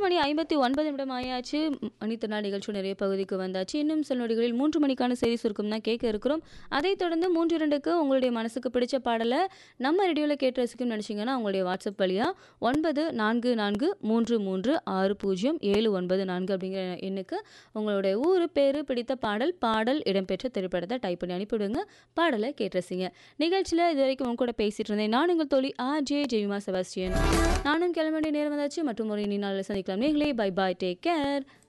மணி ஐம்பத்தி ஒன்பது நிமிடம் ஆயாச்சு ம், மணித்திருநாள் நிகழ்ச்சி நிறைய பகுதிக்கு வந்தாச்சு இன்னும் சில நொடிகளில் மூன்று மணிக்கான செய்தி சுருக்கம் தான் கேட்க இருக்கிறோம் அதைத் தொடர்ந்து மூன்று இரண்டுக்கு உங்களுடைய மனசுக்கு பிடிச்ச பாடலை நம்ம ரேடியோவில் கேட்டு ரசிக்கணும்னு நினச்சிங்கன்னா உங்களுடைய வாட்ஸ்அப் வழியாக ஒன்பது நான்கு நான்கு மூன்று மூன்று ஆறு பூஜ்ஜியம் ஏழு ஒன்பது நான்கு அப்படிங்கிற எண்ணுக்கு உங்களுடைய ஊர் பேர் பிடித்த பாடல் பாடல் இடம்பெற்ற திரைப்படத்தை டைப் பண்ணி அனுப்பிவிடுங்க பாடலை கேட்டு ரசிங்க நிகழ்ச்சியில் இது வரைக்கும் உங்க கூட பேசிட்டு இருந்தேன் நான் உங்கள் தோழி ஆர் ஜே ஜெய்மா செபாஸ்டியன் நானும் கிளம்ப வேண்டிய நேரம் வந்தாச்சு மற்றும் ஒரு இனி நாளில் சந்திக்கலாம் நீங்களே பை பாய் டேக் கேர்